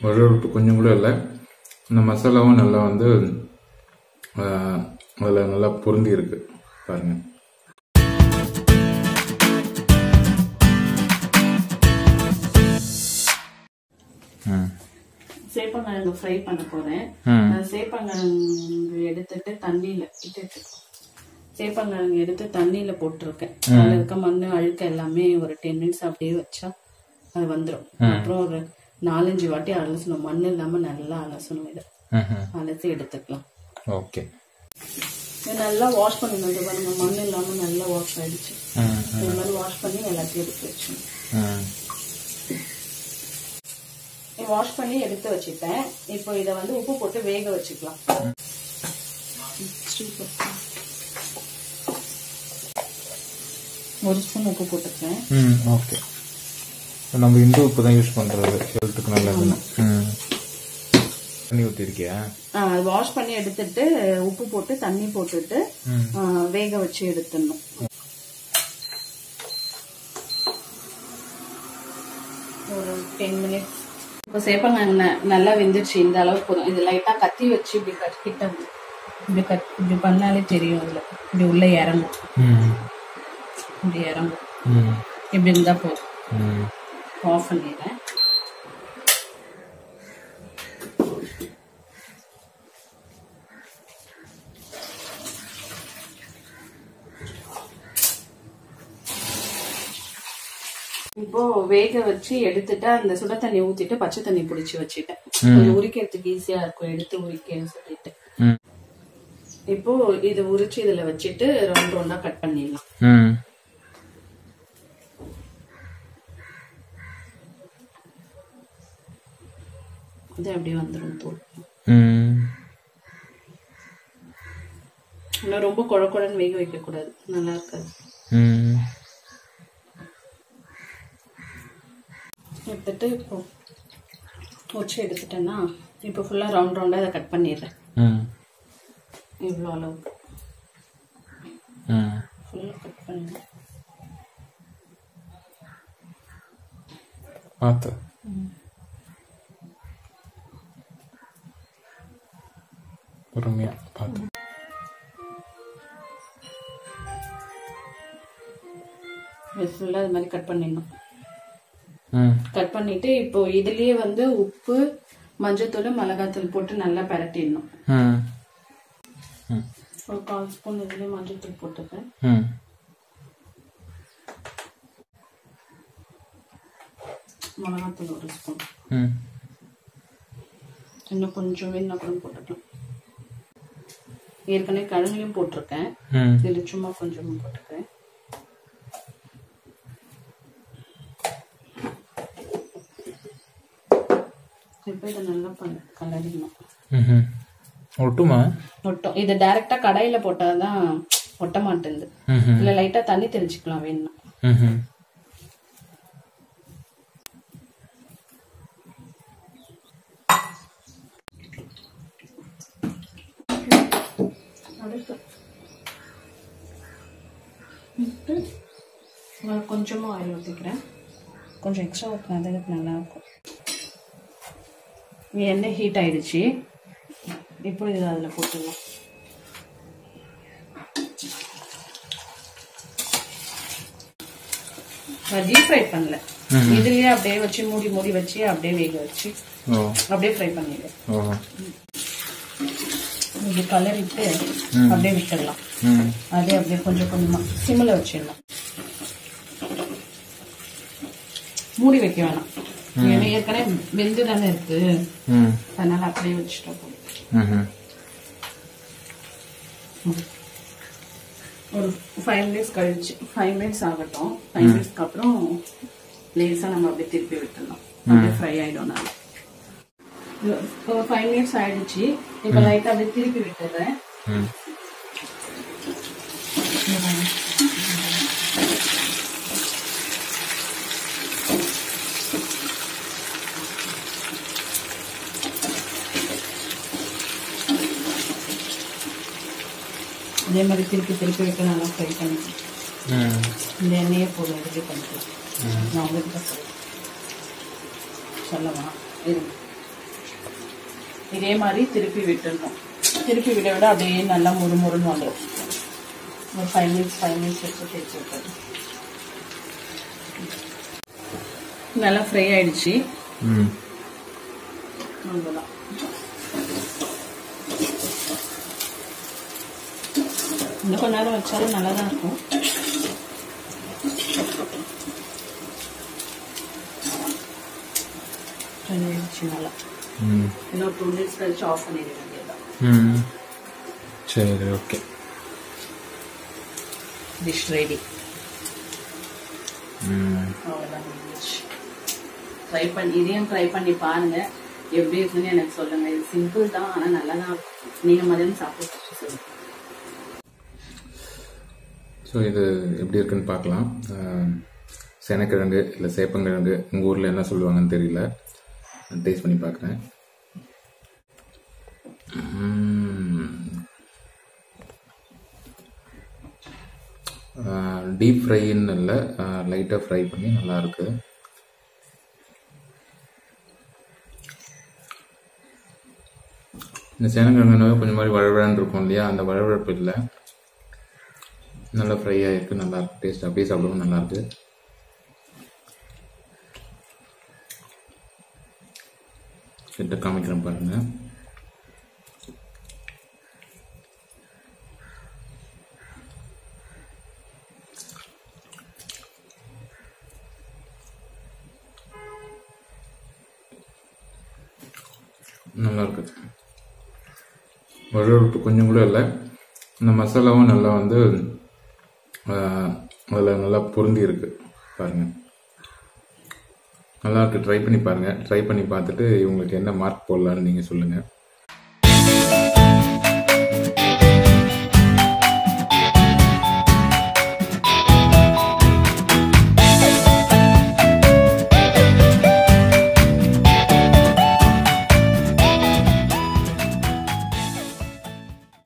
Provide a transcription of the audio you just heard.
வழுவழுப்பு கொஞ்சம் கூட இல்லை இந்த மசாலாவும் நல்லா வந்து அதில் நல்லா பொருந்தி இருக்கு பாருங்க ம் சேப்பங்கிழங்கு ஃப்ரை பண்ண போறேன் ம் நான் சேப்பங்கிழங்கு எடுத்துட்டு தண்ணியில இட்டுட்டு சேப்பங்கிழங்கு எடுத்து தண்ணியில போட்டிருக்கேன் அதுல இருக்க மண்ணு அழுக்க எல்லாமே ஒரு டென் மினிட்ஸ் அப்படியே வச்சா அது வந்துடும் அப்புறம் ஒரு நாலஞ்சு வாட்டி அலசணும் மண் இல்லாம நல்லா அலசணும் இதை ம் அலசி எடுத்துக்கலாம் ஓகே இது நல்லா வாஷ் பண்ணணும் இது பாருங்க மண் இல்லாம நல்லா வாஷ் ஆயிடுச்சு ம் இந்த மாதிரி வாஷ் பண்ணி எல்லாத்தையும் எடுத்து வச்சணும் ம் வாஷ் பண்ணி எடுத்து வச்சுட்டேன் இப்போ இதை வந்து உப்பு போட்டு வேக வச்சுக்கலாம் ஒரு ஸ்பூன் உப்பு போட்டுக்கிறேன் ம் ஓகே நம்ம இந்து உப்பு தான் யூஸ் பண்ணுறது ஹெல்த்துக்கு நல்லதுன்னு ம் தண்ணி ஊற்றிருக்கியா அது வாஷ் பண்ணி எடுத்துட்டு உப்பு போட்டு தண்ணி போட்டுட்டு ம் ஆ, வேக வச்சு எடுத்துடணும் ஒரு டென் மினிட்ஸ் இப்போ சேப்பங்கிழங்கு ந- நல்லா வெந்துருச்சு இந்த அளவுக்கு போதும் இது லைட்டாக கத்தி வச்சு இப்படி கட் கிட்ட இப்படி கட் இப்படி பண்ணாலே தெரியும் அதில் இப்படி உள்ள இறங்கும் ம் இப்படி இறங்கும் ம் இப்படி இருந்தா போதும் ம் ஆஃப் பண்ணிடுறேன் இப்போ வேக வச்சு எடுத்துட்டு அந்த சுட தண்ணி ஊத்திட்டு பச்சை தண்ணி பிடிச்சி வச்சுட்டேன் கொஞ்சம் உரிக்கிறதுக்கு ஈஸியா இருக்கும் எடுத்து உரிக்கன்னு சொல்லிட்டு ம் இப்போ இது உரிச்சு இதுல வச்சுட்டு ரவுண்ட் ரவுண்டா கட் பண்ணிடலாம் ம் இது அப்படியே வந்துடும் தூள் ம் இன்னும் ரொம்ப குழ குழன்னு வேக வைக்க கூடாது நல்லா இருக்காது ம் எடுத்துட்டு இப்போ உச்சி எடுத்துட்டேன்னா இப்போ ஃபுல்லாக ரவுண்ட் ரவுண்டாக இதை கட் பண்ணிடுறேன் ம் இவ்வளோ அளவுக்கு ம் ஃபுல்லாக கட் பண்ணிடுறேன் பார்த்து பொறுமையா பார்த்து இது ஃபுல்லாக இது மாதிரி கட் பண்ணிடணும் ம் கட் பண்ணிட்டு இப்போ இதுலயே வந்து உப்பு மஞ்சத்தூள் மிளகாத்தூள் போட்டு நல்லா பரட்டிடணும் ம் ம் ஒரு கால் ஸ்பூன் இதுலயே மஞ்சத்தூள் போட்டுப்பேன் ம் மிளகாத்தூள் ஒரு ஸ்பூன் ம் இன்னும் கொஞ்சம் வேணும் கூட போட்டுக்கலாம் ஏற்கனவே கிழங்கையும் போட்டிருக்கேன் ம் இது சும்மா கொஞ்சம் போட்டுக்கிறேன் இப்போ இதை நல்லா பண்ண கலரிடணும் ம் ஒட்டுமா ஒட்டும் இது டைரக்டா கடாயில போட்டாதான் ஒட்ட மாட்டேங்குது ம் இல்ல லைட்டா தண்ணி தெளிச்சுக்கலாம் வேணும்னா ம் அடுத்து விட்டு நான் கொஞ்சமா ஆயில் ஊற்றிக்கிறேன் கொஞ்சம் எக்ஸ்ட்ரா ஊற்றினா தான் எனக்கு நல்லா இருக்கும் எண்ணெய் ஹீட் ஆயிடுச்சு இப்போ இது அதில் போட்டுடலாம் நான் டீப் ஃப்ரை பண்ணல இதுலயே அப்படியே வச்சு மூடி மூடி வச்சு அப்படியே வேக வச்சு ஓ அப்படியே ஃப்ரை பண்ணிடுவேன் ஓ இது கலரிட்டு அப்படியே விட்டுடலாம் ம் அதே அப்படியே கொஞ்சம் கொஞ்சமா சிம்மில் வச்சிடலாம் மூடி வைக்க வேணாம் ஏன்னா ஏற்கனவே வெந்து தானே இருக்கு ம் அதனால அப்படியே வச்சுட்டா போதும் ம் ஒரு ஃபைவ் மினிட்ஸ் கழிச்சு ஃபைவ் மினிட்ஸ் ஆகட்டும் ஃபைவ் மினிட்ஸ்க்கு அப்புறம் லேசாக நம்ம அப்படியே திருப்பி விட்டுடலாம் அப்படியே ஃப்ரை ஆயிடும் நான் ஒரு ஃபைவ் மினிட்ஸ் ஆயிடுச்சு இப்போ லைட்டாக அப்படியே திருப்பி விட்டுறேன் ம் அதே மாதிரி திருப்பி திருப்பி விட்டு நல்லா ஃப்ரை பண்ணிக்கலாம் ம் இந்த எண்ணெயே போதும் ரெடி பண்ணிக்கலாம் நான் உங்களுக்கு சொல்லுவேன் சொல்லவா இருங்க இதே மாதிரி திருப்பி விட்டுடணும் திருப்பி விட விட அப்படியே நல்லா முறுமுறுன்னு வந்துடும் ஒரு ஃபைவ் மினிட்ஸ் ஃபைவ் மினிட்ஸ் வச்சு தேய்ச்சி விட்டுறணும் நல்லா ஃப்ரை ஆயிடுச்சு ம் அவ்வளோதான் இன்னும் கொஞ்ச நேரம் வச்சாலும் நல்லா தான் இருக்கும் ரெண்டு ஆயிடுச்சு நல்லா ம் இன்னொரு டூ மினிட்ஸ் கழிச்சு ஆஃப் பண்ணிட வேண்டியதுதான் ம் சரி ஓகே டிஷ் ரெடி ம் அவ்வளோதான் முடிஞ்சிச்சு ட்ரை பண்ணி இதையும் ட்ரை பண்ணி பாருங்க எப்படி இருக்குன்னு எனக்கு சொல்லுங்க இது சிம்பிள் தான் ஆனால் நல்லா தான் இருக்கும் நீங்கள் மதியம் சாப்பிட்டு first சொல்லுங்க ஸோ இது எப்படி இருக்குன்னு பார்க்கலாம் அஹ், சேனக்கிழங்கு இல்லை சேப்பங்கிழங்கு உங்கள் ஊரில் என்ன சொல்லுவாங்கன்னு தெரியல டேஸ்ட் பண்ணி பார்க்குறேன் டீப் ஃப்ரைன்னு இல்லை லைட்டாக ஃப்ரை பண்ணி நல்லா இருக்கு இந்த சேனக்கிழங்குனாவே கொஞ்சம் மாதிரி வழவழன்னு இருக்கும் இல்லையா அந்த வழவழப்பு இல்லை நல்லா ஃப்ரை ஆகிருக்கு நல்லா இருக்கு டேஸ்ட் அப்படியே சாப்பிடவும் நல்லா இருக்கு கிட்ட காமிக்கிறேன் பாருங்க நல்லா இருக்குது வழுவழுப்பு கொஞ்சம் கூட இல்லை இந்த மசாலாவும் நல்லா வந்து அதில் நல்லா பொருந்தி இருக்கு பாருங்க நல்லா இருக்கு ட்ரை பண்ணி பாருங்க ட்ரை பண்ணி பார்த்துட்டு இவங்களுக்கு என்ன மார்க் போடலான்னு நீங்கள் சொல்லுங்கள்